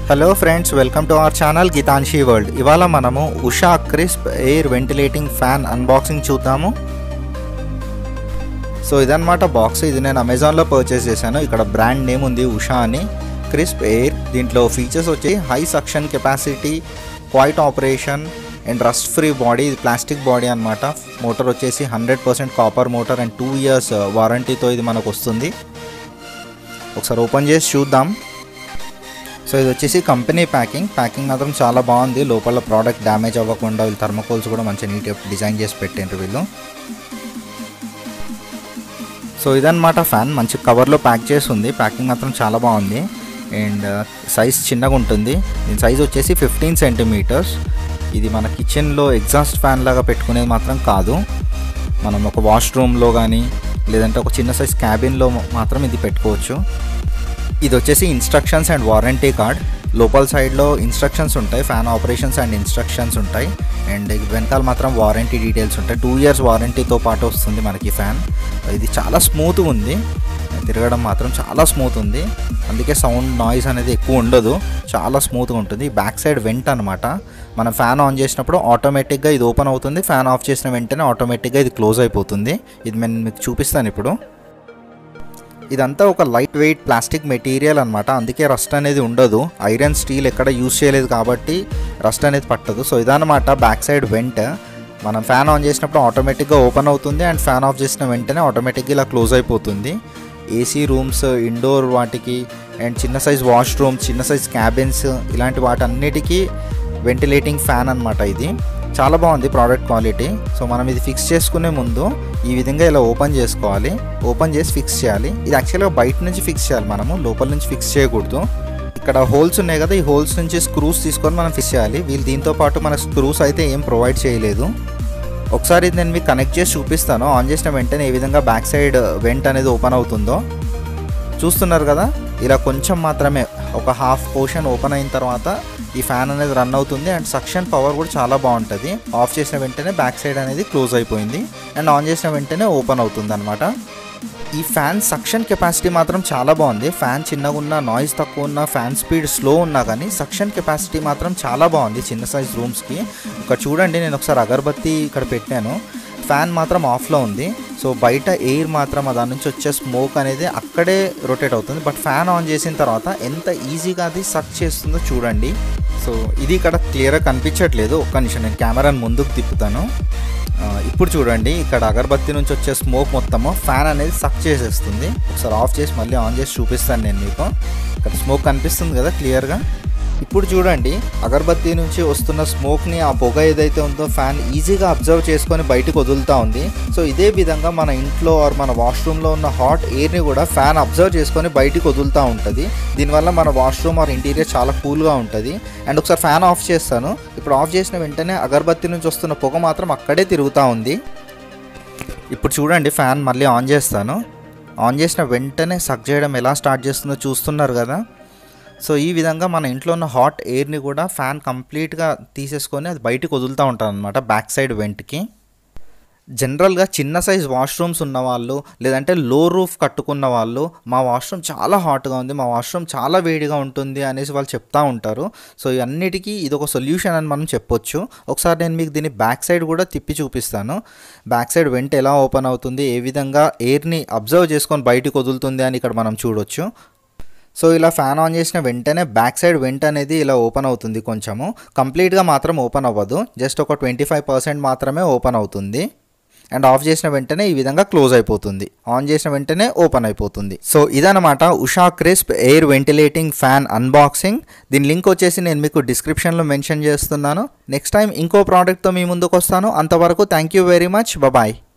hello friends welcome to our channel Geethamshi world ఇవాళ మనము Usha crisp air ventilating fan unboxing చూద్దాము so ఇదన్నమాట box ఇది నేను అమెజాన్లో పర్చేస్ చేశాను ఇక్కడ బ్రాండ్ నేమ్ ఉంది ఉషా అని క్రిస్ప్ ఎయిర్ దీంట్లో ఫీచర్స్ వచ్చి high suction capacity quiet operation and rust free body ఇది ప్లాస్టిక్ బాడీ అనమాట మోటార్ వచ్చేసి hundred percent copper motor and two years వారంటీతో ఇది మనకు వస్తుంది ఒకసారి ఓపెన్ చేసి చూద్దాం సో ఇది వచ్చేసి కంపెనీ ప్యాకింగ్ ప్యాకింగ్ మాత్రం చాలా బాగుంది లోపల ప్రోడక్ట్ డ్యామేజ్ అవ్వకుండా వీళ్ళు థర్మకోల్స్ కూడా మంచి నీట్గా డిజైన్ చేసి పెట్టిండ్రు వీళ్ళు సో ఇదన్నమాట ఫ్యాన్ మంచి కవర్లో ప్యాక్ చేసి ఉంది ప్యాకింగ్ మాత్రం చాలా బాగుంది అండ్ సైజ్ చిన్నగా ఉంటుంది దీని సైజ్ వచ్చేసి ఫిఫ్టీన్ సెంటీమీటర్స్ ఇది మన కిచెన్లో ఎగ్జాస్ట్ ఫ్యాన్ లాగా పెట్టుకునేది మాత్రం కాదు మనం ఒక వాష్రూమ్లో కానీ లేదంటే ఒక చిన్న సైజ్ క్యాబిన్లో మాత్రం ఇది పెట్టుకోవచ్చు ఇది వచ్చేసి ఇన్స్ట్రక్షన్స్ అండ్ వారంటీ కార్డ్ లోపల సైడ్లో ఇన్స్ట్రక్షన్స్ ఉంటాయి ఫ్యాన్ ఆపరేషన్స్ అండ్ ఇన్స్ట్రక్షన్స్ ఉంటాయి అండ్ వెనకాల మాత్రం వారంటీ డీటెయిల్స్ ఉంటాయి టూ ఇయర్స్ వారంటీతో పాటు వస్తుంది మనకి ఫ్యాన్ ఇది చాలా స్మూత్గా ఉంది తిరగడం మాత్రం చాలా స్మూత్ ఉంది అందుకే సౌండ్ నాయిస్ అనేది ఎక్కువ ఉండదు చాలా స్మూత్గా ఉంటుంది బ్యాక్ సైడ్ వెంట్ అనమాట మనం ఫ్యాన్ ఆన్ చేసినప్పుడు ఆటోమేటిక్గా ఇది ఓపెన్ అవుతుంది ఫ్యాన్ ఆఫ్ చేసిన వెంటనే ఆటోమేటిక్గా ఇది క్లోజ్ అయిపోతుంది ఇది నేను మీకు చూపిస్తాను ఇప్పుడు ఇదంతా ఒక లైట్ వెయిట్ ప్లాస్టిక్ మెటీరియల్ అనమాట అందుకే రస్ట్ అనేది ఉండదు ఐరన్ స్టీల్ ఎక్కడ యూజ్ చేయలేదు కాబట్టి రస్ట్ అనేది పట్టదు సో ఇదన్నమాట బ్యాక్ సైడ్ వెంట్ మనం ఫ్యాన్ ఆన్ చేసినప్పుడు ఆటోమేటిక్గా ఓపెన్ అవుతుంది అండ్ ఫ్యాన్ ఆఫ్ చేసిన వెంటనే ఆటోమేటిక్గా ఇలా క్లోజ్ అయిపోతుంది ఏసీ రూమ్స్ ఇండోర్ వాటికి అండ్ చిన్న సైజ్ వాష్రూమ్స్ చిన్న సైజ్ క్యాబిన్స్ ఇలాంటి వాటన్నిటికీ వెంటిలేటింగ్ ఫ్యాన్ అనమాట ఇది చాలా బాగుంది ప్రోడక్ట్ క్వాలిటీ సో మనం ఇది ఫిక్స్ చేసుకునే ముందు ఈ విధంగా ఇలా ఓపెన్ చేసుకోవాలి ఓపెన్ చేసి ఫిక్స్ చేయాలి ఇది యాక్చువల్గా బయట నుంచి ఫిక్స్ చేయాలి మనము లోపల నుంచి ఫిక్స్ చేయకూడదు ఇక్కడ హోల్స్ ఉన్నాయి కదా ఈ హోల్స్ నుంచి స్క్రూస్ తీసుకొని మనం ఫిక్స్ చేయాలి వీళ్ళు దీంతో పాటు మన స్క్రూస్ అయితే ఏం ప్రొవైడ్ చేయలేదు ఒకసారి ఇది నేను మీకు కనెక్ట్ చేసి చూపిస్తాను ఆన్ చేసిన వెంటనే ఏ విధంగా బ్యాక్ సైడ్ వెంట్ అనేది ఓపెన్ అవుతుందో చూస్తున్నారు కదా ఇలా కొంచెం మాత్రమే ఒక హాఫ్ పోర్షన్ ఓపెన్ అయిన తర్వాత ఈ ఫ్యాన్ అనేది రన్ అవుతుంది అండ్ సక్షన్ పవర్ కూడా చాలా బాగుంటుంది ఆఫ్ చేసిన వెంటనే బ్యాక్ సైడ్ అనేది క్లోజ్ అయిపోయింది అండ్ ఆన్ చేసిన వెంటనే ఓపెన్ అవుతుంది అనమాట ఈ ఫ్యాన్ సక్షన్ కెపాసిటీ మాత్రం చాలా బాగుంది ఫ్యాన్ చిన్నగా ఉన్న నాయిస్ తక్కువ ఉన్న ఫ్యాన్ స్పీడ్ స్లో ఉన్నా కానీ సక్షన్ కెపాసిటీ మాత్రం చాలా బాగుంది చిన్న సైజ్ రూమ్స్కి ఇక్కడ చూడండి నేను ఒకసారి అగరబత్తి ఇక్కడ పెట్టాను ఫ్యాన్ మాత్రం ఆఫ్లో ఉంది సో బయట ఎయిర్ మాత్రం దాని నుంచి వచ్చే స్మోక్ అనేది అక్కడే రొటేట్ అవుతుంది బట్ ఫ్యాన్ ఆన్ చేసిన తర్వాత ఎంత ఈజీగా అది సక్ చేస్తుందో చూడండి సో ఇది ఇక్కడ క్లియర్గా కనిపించట్లేదు ఒక్క నిమిషం నేను కెమెరాని ముందుకు తిప్పుతాను ఇప్పుడు చూడండి ఇక్కడ అగరబత్తి నుంచి వచ్చే స్మోక్ మొత్తము ఫ్యాన్ అనేది సక్ చేసేస్తుంది ఒకసారి ఆఫ్ చేసి మళ్ళీ ఆన్ చేసి చూపిస్తాను నేను మీకు ఇక్కడ స్మోక్ కనిపిస్తుంది కదా క్లియర్గా ఇప్పుడు చూడండి అగరబత్తి నుంచి వస్తున్న స్మోక్ని ఆ పొగ ఏదైతే ఉందో ఫ్యాన్ ఈజీగా అబ్జర్వ్ చేసుకొని బయటకు వదులుతూ ఉంది సో ఇదే విధంగా మన ఇంట్లో ఆర్ మన వాష్రూమ్లో ఉన్న హాట్ ఎయిర్ని కూడా ఫ్యాన్ అబ్జర్వ్ చేసుకొని బయటకు వదులుతూ ఉంటుంది దీనివల్ల మన వాష్రూమ్ ఆర్ ఇంటీరియర్ చాలా కూల్గా ఉంటుంది అండ్ ఒకసారి ఫ్యాన్ ఆఫ్ చేస్తాను ఇప్పుడు ఆఫ్ చేసిన వెంటనే అగరబత్తి నుంచి వస్తున్న పొగ మాత్రం అక్కడే తిరుగుతూ ఉంది ఇప్పుడు చూడండి ఫ్యాన్ మళ్ళీ ఆన్ చేస్తాను ఆన్ చేసిన వెంటనే సక్ చేయడం ఎలా స్టార్ట్ చేస్తుందో చూస్తున్నారు కదా సో ఈ విధంగా మన ఇంట్లో ఉన్న హాట్ ఎయిర్ని కూడా ఫ్యాన్ కంప్లీట్గా తీసేసుకొని అది బయటకు వదులుతూ ఉంటారు అనమాట బ్యాక్ సైడ్ వెంట్కి జనరల్గా చిన్న సైజ్ వాష్రూమ్స్ ఉన్న వాళ్ళు లేదంటే లో రూఫ్ కట్టుకున్న వాళ్ళు మా వాష్రూమ్ చాలా హాట్గా ఉంది మా వాష్రూమ్ చాలా వేడిగా ఉంటుంది అనేసి వాళ్ళు చెప్తా ఉంటారు సో ఇవన్నిటికీ ఇది ఒక సొల్యూషన్ అని మనం చెప్పొచ్చు ఒకసారి నేను మీకు దీన్ని బ్యాక్ సైడ్ కూడా తిప్పి చూపిస్తాను బ్యాక్ సైడ్ వెంట ఎలా ఓపెన్ అవుతుంది ఏ విధంగా ఎయిర్ని అబ్జర్వ్ చేసుకొని బయటకు వదులుతుంది అని ఇక్కడ మనం చూడొచ్చు సో ఇలా ఫ్యాన్ ఆన్ చేసిన వెంటనే బ్యాక్ సైడ్ వెంట్ అనేది ఇలా ఓపెన్ అవుతుంది కొంచెము కంప్లీట్గా మాత్రం ఓపెన్ అవ్వదు జస్ట్ ఒక ట్వంటీ ఫైవ్ పర్సెంట్ మాత్రమే ఓపెన్ అవుతుంది అండ్ ఆఫ్ చేసిన వెంటనే ఈ విధంగా క్లోజ్ అయిపోతుంది ఆన్ చేసిన వెంటనే ఓపెన్ అయిపోతుంది సో ఇదనమాట Usha crisp air ventilating fan unboxing దీని లింక్ వచ్చేసి నేను మీకు డిస్క్రిప్షన్లో మెన్షన్ చేస్తున్నాను నెక్స్ట్ టైం ఇంకో ప్రోడక్ట్తో మీ ముందుకు వస్తాను అంతవరకు thank you very much bye